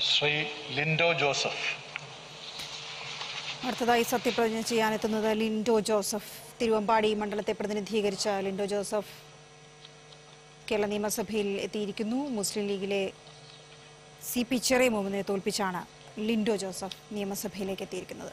Shri Lindo Joseph അടുത്തതായി സത്യപ്രതിജ്ഞ ചെയ്യാനെത്തുന്നത് Lindo Joseph Thiruvambady മണ്ഡലത്തെ പ്രതിനിധീകരിച്ച ലിൻഡോ ജോസഫ് കേരള നിയമസഭയിൽ എത്തിയിരിക്കുന്നു മുസ്ലിം ലീഗിലെ സി പി ചെറിയ മുഹമ്മദിനെ തോൽപ്പിച്ചാണ് ലിൻഡോ ജോസഫ് നിയമസഭയിലേക്ക് എത്തിയിരിക്കുന്നത്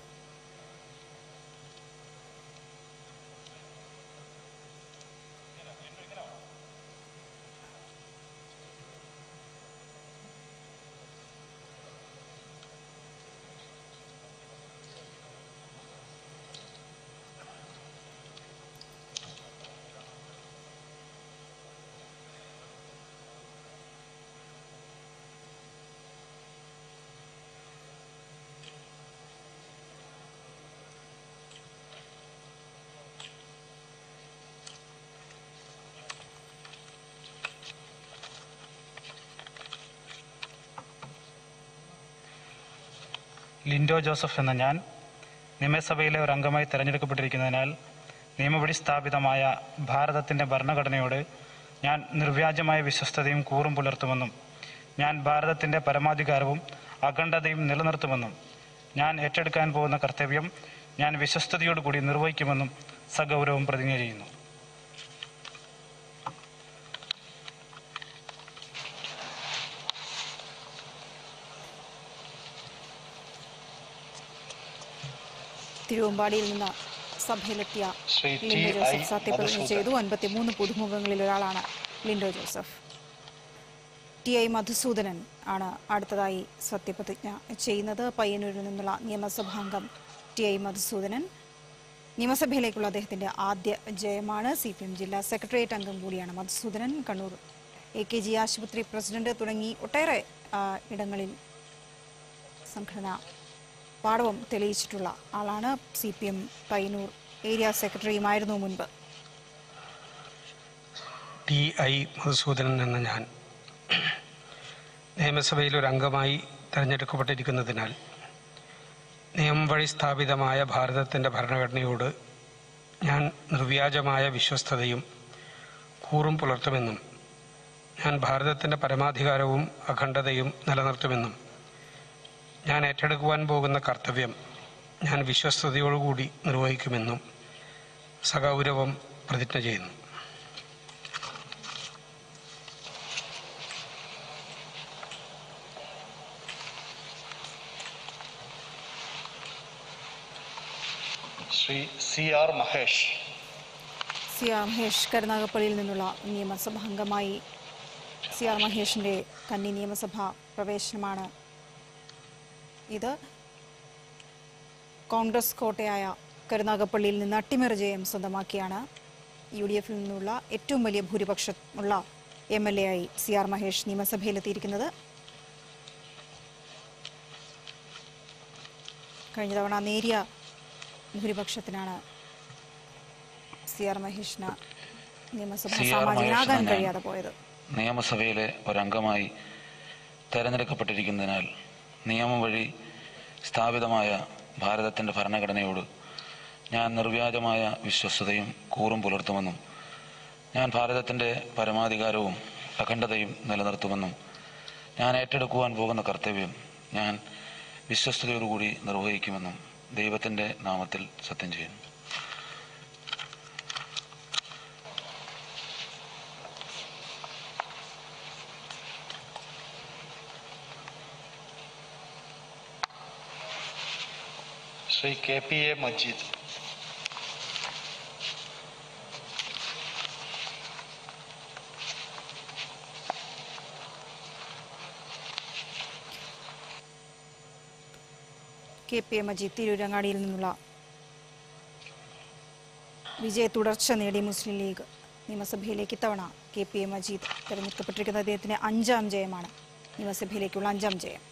ലിൻഡോ ജോസഫ് എന്ന ഞാൻ നിയമസഭയിലെ ഒരു അംഗമായി തിരഞ്ഞെടുക്കപ്പെട്ടിരിക്കുന്നതിനാൽ നിയമപടി സ്ഥാപിതമായ ഭാരതത്തിൻ്റെ ഭരണഘടനയോട് ഞാൻ നിർവ്യാജമായ വിശ്വസ്തതയും കൂറും പുലർത്തുമെന്നും ഞാൻ ഭാരതത്തിൻ്റെ പരമാധികാരവും അഖണ്ഡതയും നിലനിർത്തുമെന്നും ഞാൻ ഏറ്റെടുക്കാൻ പോകുന്ന കർത്തവ്യം ഞാൻ വിശ്വസ്തയോടുകൂടി നിർവഹിക്കുമെന്നും സഗൗരവം പ്രതിജ്ഞ ചെയ്യുന്നു തിരുവമ്പാടിയിൽ നിന്ന് സഭയിലെത്തിയ ശ്രീ ടി. ലിൻഡോ ഐ. ജോസഫ് സത്യപ്രതിജ്ഞ മധുസൂദൻ. ചെയ്തു അൻപത്തിമൂന്ന് പുതുമുഖങ്ങളിൽ ഒരാളാണ് ലിൻഡോ ജോസഫ് ടി ഐ മധുസൂദനൻ ആണ് അടുത്തതായി സത്യപ്രതിജ്ഞ ചെയ്യുന്നത് പയ്യന്നൂരിൽ നിന്നുള്ള നിയമസഭാംഗം ടി ഐ മധുസൂദനൻ നിയമസഭയിലേക്കുള്ള അദ്ദേഹത്തിന്റെ ആദ്യ ജയമാണ് സി പി എം ജില്ലാ സെക്രട്ടേറിയറ്റ് അംഗം കൂടിയാണ് Madhusoodanan Kannur A K G ആശുപത്രി പ്രസിഡന്റ് തുടങ്ങി ഒട്ടേറെ ആ, ഇടങ്ങളിൽ സംഘടന പാടവം തെളിയിച്ചിട്ടുള്ള ആളാണ് C P M Payyanur area സെക്രട്ടറിയുമായിരുന്നു മുൻപ് ടി ഐ മധുസൂദനൻ എന്ന ഞാൻ നിയമസഭയിൽ ഒരു അംഗമായി തിരഞ്ഞെടുക്കപ്പെട്ടിരിക്കുന്നതിനാൽ നിയമം വഴി സ്ഥാപിതമായ ഭാരതത്തിൻ്റെ ഭരണഘടനയോട് ഞാൻ നിർവ്യാജമായ വിശ്വസ്തതയും കൂറും പുലർത്തുമെന്നും ഞാൻ ഭാരതത്തിൻ്റെ പരമാധികാരവും അഖണ്ഡതയും നിലനിർത്തുമെന്നും ഞാൻ ഏറ്റെടുക്കുവാൻ പോകുന്ന കർത്തവ്യം ഞാൻ വിശ്വസ്തയോടുകൂടി നിർവഹിക്കുമെന്നും സഗൗരവം പ്രതിജ്ഞ ചെയ്യുന്നു Shri C R Mahesh C R Mahesh കരുനാഗപ്പള്ളിയിൽ നിന്നുള്ള നിയമസഭാംഗമായി സി ആർ മഹേഷിന്റെ കന്നി നിയമസഭാ പ്രവേശനമാണ് ഇത് കോൺഗ്രസ് കോട്ടയായ കരുനാഗപ്പള്ളിയിൽ നിന്ന് അട്ടിമറി ജയം സ്വന്തമാക്കിയാണ് യു ഡി എഫിൽ നിന്നുള്ള ഏറ്റവും വലിയ ഭൂരിപക്ഷമുള്ള എം എൽ എ ആയി സി ആർ മഹേഷ് നിയമസഭയിലെത്തിയിരിക്കുന്നത് കഴിഞ്ഞ തവണ നേരിയ ഭൂരിപക്ഷത്തിനാണ് സി ആർ മഹേഷിന് നിയമസഭ സി ആർ സാമാജികനാകാൻ മഹേഷിനെ ഞാൻ കഴിയാതെ പോയത് നിയമസഭയിലെ ഒരംഗമായി തെരഞ്ഞെടുക്കപ്പെട്ടിരിക്കുന്നതിനാൽ നിയമം വഴി സ്ഥാപിതമായ ഭാരതത്തിൻ്റെ ഭരണഘടനയോട് ഞാൻ നിർവ്യാജമായ വിശ്വസ്തതയും കൂറും പുലർത്തുമെന്നും ഞാൻ ഭാരതത്തിൻ്റെ പരമാധികാരവും അഖണ്ഡതയും നിലനിർത്തുമെന്നും ഞാൻ ഏറ്റെടുക്കുവാൻ പോകുന്ന കർത്തവ്യം ഞാൻ വിശ്വസ്തയോടുകൂടി നിർവഹിക്കുമെന്നും ദൈവത്തിൻ്റെ നാമത്തിൽ സത്യം ചെയ്യുന്നു Shri K P A Majeed K P A Majeed തിരൂരങ്ങാടിയിൽ നിന്നുള്ള വിജയ തുടർച്ച നേടി മുസ്ലിം ലീഗ് നിയമസഭയിലേക്ക് ഇത്തവണ കെ പി എ മജീദ് തെരഞ്ഞെടുക്കപ്പെട്ടിരിക്കുന്ന അദ്ദേഹത്തിന്റെ അഞ്ചാം ജയമാണ് നിയമസഭയിലേക്കുള്ള അഞ്ചാം ജയം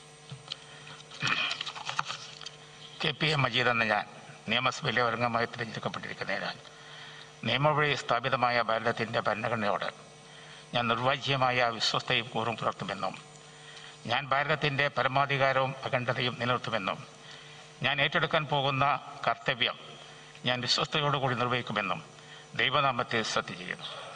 കെ പി എ മജീദ് എന്ന ഞാൻ നിയമസഭയിലെ ഒരംഗമായി തിരഞ്ഞെടുക്കപ്പെട്ടിരിക്കുന്നതിനാൽ നിയമവഴി സ്ഥാപിതമായ ഭാരതത്തിൻ്റെ ഭരണഘടനയോട് ഞാൻ നിർവാജ്യമായ വിശ്വസ്തയും കൂറും പുലർത്തുമെന്നും ഞാൻ ഭാരതത്തിൻ്റെ പരമാധികാരവും അഖണ്ഡതയും നിലനിർത്തുമെന്നും ഞാൻ ഏറ്റെടുക്കാൻ പോകുന്ന കർത്തവ്യം ഞാൻ വിശ്വസ്തയോടുകൂടി നിർവഹിക്കുമെന്നും ദൈവനാമത്തെ സത്യം ചെയ്യുന്നു